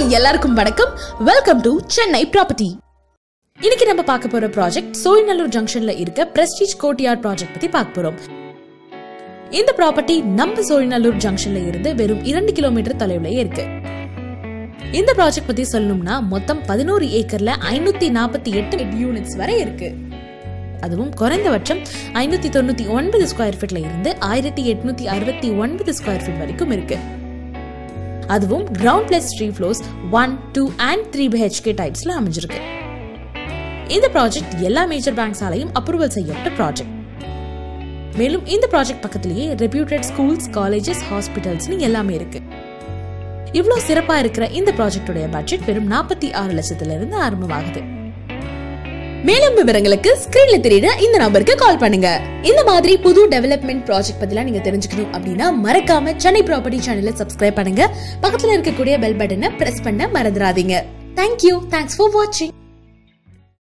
எல்லாருக்கும் வணக்கம் welcome to Chennai property இன்னைக்கு நம்ம பார்க்க போற ப்ராஜெக்ட் சோழிநல்லூர் ஜங்ஷன்ல இருக்க பிரஸ்டீஜ் கோட்டியார் ப்ராஜெக்ட் பத்தி பார்க்க போறோம் இந்த ப்ராப்பர்ட்டி நம்ம சோழிநல்லூர் ஜங்ஷன்ல இருந்து வெறும் இரண்டு கிலோமீட்டர் தொலைவுலயே இருக்கு இந்த ப்ராஜெக்ட் பத்தி சொல்லணும்னா மொத்தம் பதினோரு ஏக்கர்ல ஐநூத்தி நாற்பத்தி எட்டு யூனிட்ஸ் வரை இருக்கு அதுவும் குறைந்தபட்சம் ஐநூத்தி தொண்ணூத்தி ஒன்பது ஸ்கொயர் ஃபீட்ல இருந்து ஆயிரத்தி எட்நூத்தி அறுபத்தி ஒன்பது ஸ்கொயர் ஃபீட் வரைக்கும் இருக்கு அதுவும் ground plus three floors one two and three BHK டைப்ஸ்ல அமைஞ்சிருக்கு இந்த ப்ராஜெக்ட் எல்லா மேஜர் பேங்க்ஸாலையும் அப்ரூவல் செய்யப்பட்ட ப்ராஜெக்ட் மேலும் இந்த ப்ராஜெக்ட் பக்கத்திலேயே ரெப்யூட்டட் ஸ்கூல்ஸ் காலேஜஸ் ஹாஸ்பிட்டல்ஸ்னு எல்லாமே இருக்கு இவ்வளோ சிறப்பா இருக்கிற இந்த ப்ராஜெக்டுடைய பட்ஜெட் வெறும் நாற்பத்தி ஆறு லட்சத்துல இருந்து ஆரம்பமாகுது மேலும் விவரங்களுக்கு ஸ்கிரீன்ல தெரியுற இந்த நம்பருக்கு கால் பண்ணுங்க இந்த மாதிரி புது டெவலப்மெண்ட் ப்ராஜெக்ட் பத்திலாம் நீங்க தெரிஞ்சுக்கணும் அப்படின்னா மறக்காம சென்னை ப்ராப்பர்ட்டி சேனலை சப்ஸ்கிரைப் பண்ணுங்க பக்கத்துல இருக்கக்கூடிய பெல் பட்டனை பிரஸ் பண்ண மறந்துடாதீங்க தேங்க்யூ தேங்க்ஸ் ஃபார் வாட்சிங்